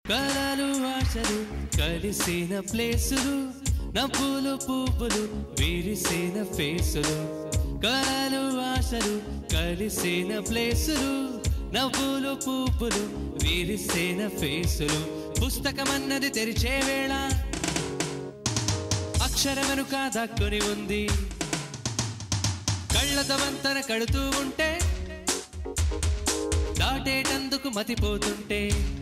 కలలు ఆశలు కలిసిన ప్లేసులు నవ్వులు పువ్వులు విరిసిన ఫేసులు కలలు ఆశలు కలిసిన ప్లేసులు నవ్వులు పువ్వులు విరిసిన ఫేసులు పుస్తకమన్నది తెరిచే వేళ అక్షరం వెనుక దక్కుని ఉంది కళ్ళతో వంతన కడుతూ ఉంటే దాటేటందుకు మతిపోతుంటే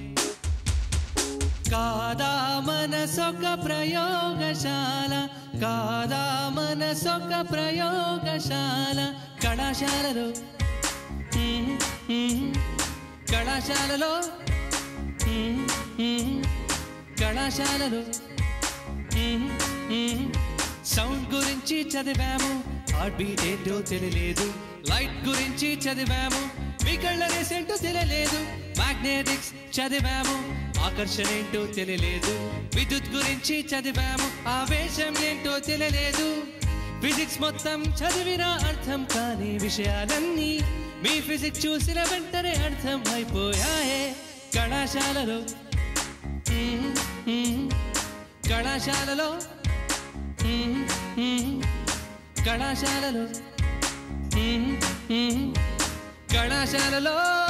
కాదా మనసొక ప్రయోగశాల కాదా మనసొక ప్రయోగశాల కళాశాలలో మ్మ్, మ్మ్, కళాశాలలో మ్మ్, మ్మ్, కళాశాలలో మ్మ్, మ్మ్. సౌండ్ గురించి చదివాము హార్ట్ బీట్ ఏంటో తెలియలేదు లైట్ గురించి చదివాము మీ కళ్ళ రేసేంటో తెలియలేదు మ్యాగ్నెటిక్స్ చదివాము ఆకర్షణ ఏంటో తెలియలేదు విద్యుత్ గురించి చదివాము ఆవేశం ఏంటో తెలియలేదు ఫిజిక్స్ మొత్తం చదివిన అర్థం కాని విషయాలన్నీ మీ ఫిజిక్స్ చూసిన వెంటనే అర్థం అయిపోయాయే కళాశాలలో మ్మ్, మ్మ్. కళాశాలలో మ్మ్, మ్మ్. కళాశాలలో మ్మ్, మ్మ్. కళాశాలలో